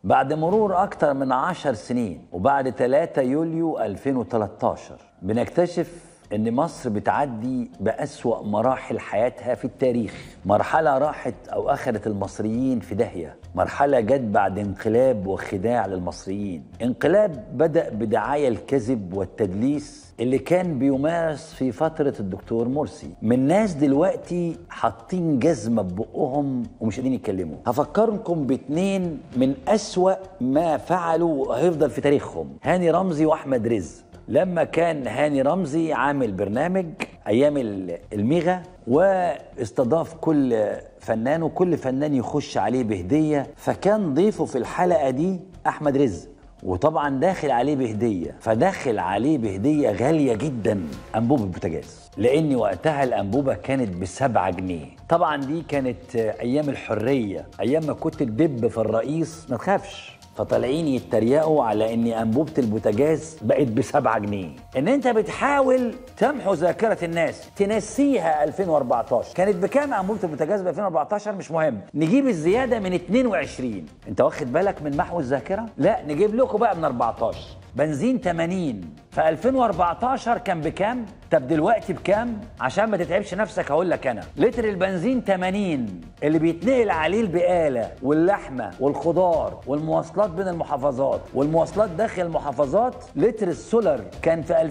بعد مرور أكتر من عشر سنين وبعد 3 يوليو 2013 بنكتشف إن مصر بتعدي بأسوأ مراحل حياتها في التاريخ مرحلة راحت أو أخذت المصريين في داهية مرحلة جت بعد انقلاب وخداع للمصريين انقلاب بدأ بدعاية الكذب والتدليس اللي كان بيمارس في فترة الدكتور مرسي من ناس دلوقتي حاطين جزمة ببقهم ومش قادرين يتكلموا هفكركم باتنين من أسوأ ما فعلوا وهيفضل في تاريخهم هاني رمزي وأحمد رزق لما كان هاني رمزي عامل برنامج ايام الميغا واستضاف كل فنان وكل فنان يخش عليه بهديه فكان ضيفه في الحلقه دي احمد رزق وطبعا داخل عليه بهديه فداخل عليه بهديه غاليه جدا انبوبه بوتاجاز لان وقتها الانبوبه كانت بسبعة جنيه طبعا دي كانت ايام الحريه ايام ما كنت تدب في الرئيس ما تخافش فطالعين يتريقوا على ان انبوبه البوتاجاز بقت بسبعة جنيه ان انت بتحاول تمحو ذاكره الناس تنسيها 2014 كانت بكام انبوبه البوتاجاز ب 2014 مش مهم نجيب الزياده من 22 انت واخد بالك من محو الذاكره لا نجيب لكم بقى من 14 بنزين 80 في 2014 كان بكام؟ طب دلوقتي بكام؟ عشان ما تتعبش نفسك هقول لك انا لتر البنزين 80 اللي بيتنقل عليه البقاله واللحمه والخضار والمواصلات بين المحافظات والمواصلات داخل المحافظات لتر السولر كان في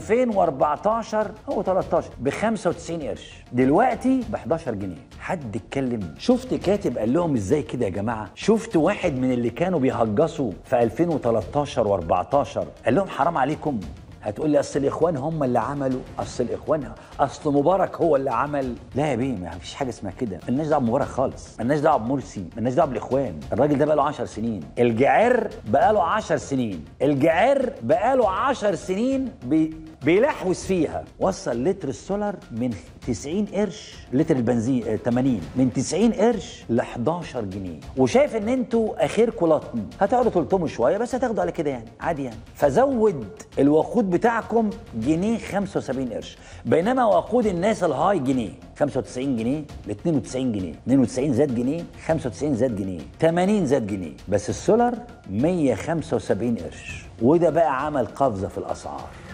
2014 هو 13 ب 95 قرش دلوقتي ب 11 جنيه حد اتكلم شفت كاتب قال لهم ازاي كده يا جماعه شفت واحد من اللي كانوا بيهجصوا في 2013 و14 قال لهم حرام عليكم هتقول لي اصل الاخوان هم اللي عملوا اصل الاخوان اصل مبارك هو اللي عمل لا يا بيه ما فيش حاجه اسمها كده مالناش دعوه بمبارك خالص مالناش دعوه بمرسي مالناش دعوه بالاخوان الراجل ده بقى له 10 سنين الجعر بقى له 10 سنين الجعر بقى له 10 سنين بي بيلحوس فيها وصل لتر السولار من 90 قرش لتر البنزين آه 80 من 90 قرش ل 11 جنيه وشايف ان انتوا اخركم لطم هتقعدوا تلطموا شويه بس هتاخدوا على كده يعني عادي يعني فزود الوقود بتاعكم جنيه 75 قرش بينما وقود الناس الهاي جنيه 95 جنيه ل 92 جنيه 92 زاد جنيه 95 زاد جنيه 80 زاد جنيه بس السولار 175 قرش وده بقى عمل قفزه في الاسعار